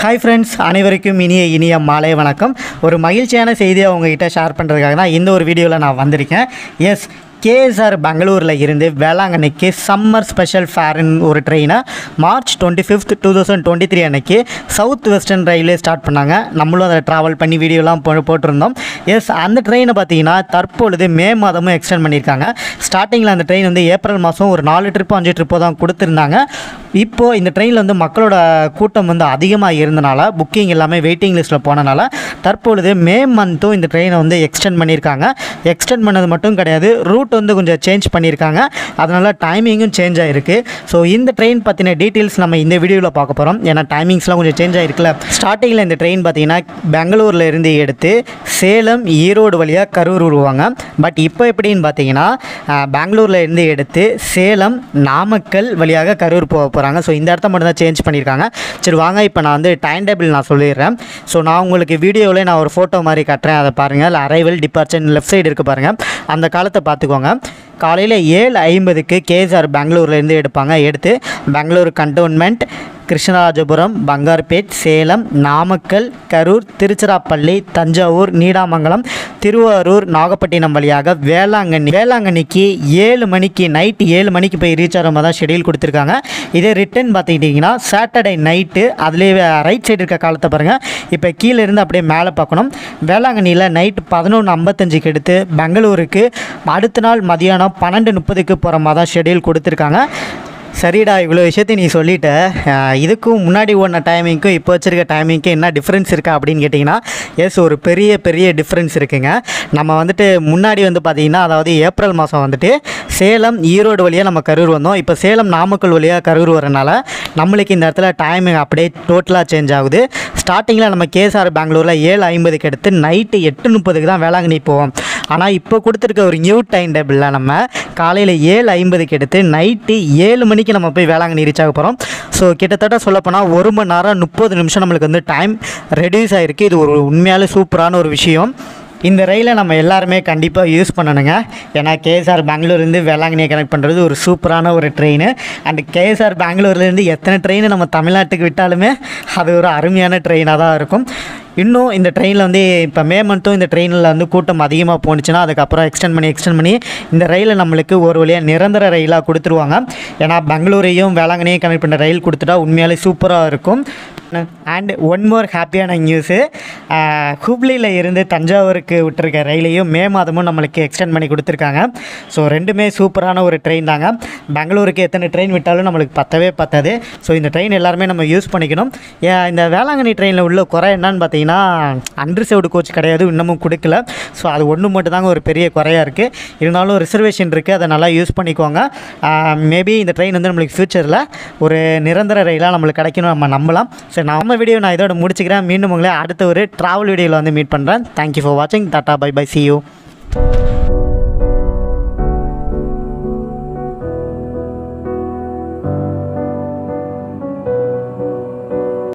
hi friends அனைவருக்கும் இனிய இனிய மாலை வணக்கம் ஒரு மகிழ்ச்சியான செய்தியை உங்ககிட்ட ஷேர் பண்ணுறதுக்காக தான் இந்த ஒரு வீடியோவில் நான் வந்திருக்கேன் எஸ் கேஎஸ்ஆர் பெங்களூரில் இருந்து வேளாங்கண்ணிக்கு சம்மர் ஸ்பெஷல் ஃபேர்னு ஒரு ட்ரெயினை March twenty fifth two thousand twenty three அன்னைக்கு சவுத் வெஸ்டர்ன் ரயில்வே ஸ்டார்ட் பண்ணாங்க நம்மளும் அதில் ட்ராவல் பண்ணி வீடியோலாம் போ போட்டிருந்தோம் எஸ் அந்த ட்ரெயினை பார்த்தீங்கன்னா தற்பொழுது மே மாதமும் எக்ஸ்டெண்ட் பண்ணியிருக்காங்க ஸ்டார்டிங்கில் அந்த ட்ரெயின் வந்து ஏப்ரல் மாதம் ஒரு நாலு ட்ரிப்போ அஞ்சு ட்ரிப்போ தான் கொடுத்துருந்தாங்க இப்போது இந்த ட்ரெயினில் வந்து மக்களோட கூட்டம் வந்து அதிகமாக இருந்தனால புக்கிங் எல்லாமே வெயிட்டிங் லிஸ்ட்டில் போனனால தற்பொழுது மே மந்த்தும் இந்த ட்ரெயினை வந்து எக்ஸ்டெண்ட் பண்ணியிருக்காங்க எக்ஸ்டெண்ட் பண்ணது மட்டும் கிடையாது ரூட் வந்து கொஞ்சம் சேஞ்ச் பண்ணியிருக்காங்க அதனால் டைமிங்கும் சேஞ்ச் ஆகிருக்கு ஸோ இந்த ட்ரெயின் பற்றின டீட்டெயில்ஸ் நம்ம இந்த வீடியோவில் பார்க்க போகிறோம் ஏன்னா டைமிங்ஸ்லாம் கொஞ்சம் சேஞ்ச் ஆகிருக்குல்ல ஸ்டார்டிங்கில் இந்த ட்ரெயின் பார்த்தீங்கன்னா பெங்களூரில் இருந்து எடுத்து சேலம் ஈரோடு வழியாக கரூர் வருவாங்க பட் இப்போ எப்படின்னு பார்த்தீங்கன்னா அஹ், பெங்களூர்ல இருந்து எடுத்து சேலம் நாமக்கல் வழியாக கரூர் போக போகிறாங்க ஸோ இந்த இடத்த மட்டும் தான் சேஞ்ச் பண்ணியிருக்காங்க சரி வாங்க இப்போ நான் வந்து டைம் டேபிள் நான் சொல்லிடுறேன் ஸோ நான் உங்களுக்கு வீடியோவில் நான் ஒரு ஃபோட்டோ மாதிரி கட்டுறேன் அதை பாருங்கள் அரைவல் டிபார்ச்சர் லெஃப்ட் சைடு இருக்குது பாருங்கள் அந்த காலத்தை பார்த்துக்கோங்க காலையில் ஏழு ஐம்பதுக்கு கேஎஸ்ஆர் பெங்களூர்லேருந்து எடுப்பாங்க எடுத்து பெங்களூர் கண்டோன்மெண்ட் கிருஷ்ணராஜபுரம் பங்கார்பேட் சேலம் நாமக்கல் கரூர் திருச்சிராப்பள்ளி தஞ்சாவூர் நீடாமங்கலம் திருவாரூர் நாகப்பட்டினம் வழியாக வேளாங்கண்ணி வேளாங்கண்ணிக்கு ஏழு மணிக்கு நைட்டு ஏழு மணிக்கு போய் ரீச் ஆகிற மாதிரி தான் ஷெடியூல் கொடுத்துருக்காங்க இதே ரிட்டன் பார்த்துக்கிட்டிங்கன்னா சாட்டர்டே நைட்டு அதுலேயே ரைட் சைடு இருக்க காலத்தை பாருங்கள் இப்போ கீழே இருந்து அப்படியே மேலே பார்க்கணும் வேளாங்கண்ணியில் நைட்டு பதினொன்று ஐம்பத்தஞ்சுக்கு எடுத்து பெங்களூருக்கு அடுத்த நாள் மதியானம் பன்னெண்டு முப்பதுக்கு போகிற மாதிரி தான் ஷெடியூல் கொடுத்துருக்காங்க சரிடா இவ்வளோ விஷயத்தை நீ சொல்லிட்ட அஹ் இதுக்கும் முன்னாடி ஓடின டைமிங்க்கும் இப்போ வச்சிருக்க டைமிங்க்கும் என்ன டிஃப்ரென்ஸ் இருக்கா அப்படின்னு கேட்டிங்கன்னா எஸ் ஒரு பெரிய பெரிய டிஃப்ரென்ஸ் இருக்குங்க நம்ம வந்துட்டு முன்னாடி வந்து பார்த்திங்கன்னா அதாவது ஏப்ரல் மாதம் வந்துட்டு சேலம் ஈரோடு வழியாக நம்ம கரூர் வந்தோம் இப்போ சேலம் நாமக்கல் வழியாக கரூர் வரனால நம்மளுக்கு இந்த இடத்துல டைமிங் அப்படியே டோட்டலாக சேஞ்ச் ஆகுது ஸ்டார்டிங்கில் நம்ம கேஎஸ்ஆர் பெங்களூரில் ஏழு ஐம்பதுக்கு எடுத்து நைட்டு எட்டு முப்பதுக்கு தான் வேளாங்கண்ணி போவோம் ஆனால் இப்போ கொடுத்துருக்க ஒரு நியூ டைம் டேபிளில் நம்ம காலையில் ஏழு ஐம்பதுக்கு எடுத்து நைட்டு ஏழு மணிக்கு நம்ம போய் வேளாங்கண்ணி ரீச் ஆக போகிறோம் ஸோ கிட்டத்தட்ட சொல்லப்போனால் ஒரு மணி நேரம் முப்பது நிமிஷம் நம்மளுக்கு வந்து டைம் ரெடியூஸ் ஆகிருக்கு இது ஒரு உண்மையாலே சூப்பரான ஒரு விஷயம் இந்த ரயிலை நம்ம எல்லாருமே கண்டிப்பாக யூஸ் பண்ணணுங்க ஏன்னா கேஎஸ்ஆர் பெங்களூர்லேருந்து வேளாங்கண்ணியை கனெக்ட் பண்ணுறது ஒரு சூப்பரான ஒரு ட்ரெயின் அண்ட் கேஎஸ்ஆர் பெங்களூர்லேருந்து எத்தனை ட்ரெயின் நம்ம தமிழ்நாட்டுக்கு விட்டாலுமே அது ஒரு அருமையான ட்ரெயினாக தான் இருக்கும் இன்னும் இந்த ட்ரெயினில் வந்து இப்போ மே மந்த்தும் இந்த ட்ரெயினில் வந்து கூட்டம் அதிகமாக போணுச்சுன்னா அதுக்கப்புறம் எக்ஸ்டெண்ட் பண்ணி எக்ஸ்டெண்ட் பண்ணி இந்த ரயிலை நம்மளுக்கு ஒரு வழியாக நிரந்தர ரயிலாக கொடுத்துருவாங்க ஏன்னா பெங்களூரையும் வேளாங்கண்ணியும் கனெக்ட் பண்ணுற ரயில் கொடுத்துட்டா உண்மையாலே சூப்பராக இருக்கும் அண்ட் ஒன் மோர் ஹாப்பியான நியூஸு ஹுப்ளியில் இருந்து தஞ்சாவூருக்கு விட்டுருக்க ரயிலையும் மே மாதமும் நம்மளுக்கு எக்ஸ்டெண்ட் பண்ணி கொடுத்துருக்காங்க ஸோ ரெண்டுமே சூப்பரான ஒரு ட்ரெயின் தாங்க பெங்களூருக்கு எத்தனை ட்ரெயின் விட்டாலும் நம்மளுக்கு பத்தவே பத்தாது ஸோ இந்த ட்ரெயின் எல்லாருமே நம்ம யூஸ் பண்ணிக்கணும் ஏன் இந்த வேளாங்கண்ணி ட்ரெயினில் உள்ள குறை என்னன்னு பார்த்தீங்கன்னா அன்ரிசர்வ்டு கோச் கிடையாது இன்னமும் கொடுக்கல ஸோ அது ஒன்று மட்டும் தாங்க ஒரு பெரிய குறையாக இருக்குது இருந்தாலும் ரிசர்வேஷன் இருக்குது அதை நல்லா யூஸ் பண்ணிக்கோங்க மேபி இந்த ட்ரெயின் வந்து நம்மளுக்கு ஃப்யூச்சரில் ஒரு நிரந்தர ரயிலாக நம்மளுக்கு கிடைக்கணும் நம்ம நம்பலாம் சரி நம்ம வீடியோ நான் இதோட முடிச்சுக்கிறேன் மீண்டும் உங்களை அடுத்த ஒரு ட்ராவல் வீடியோவில் வந்து மீட் பண்ணுறேன் தேங்க்யூ ஃபார் வாட்சிங் tata bye bye see you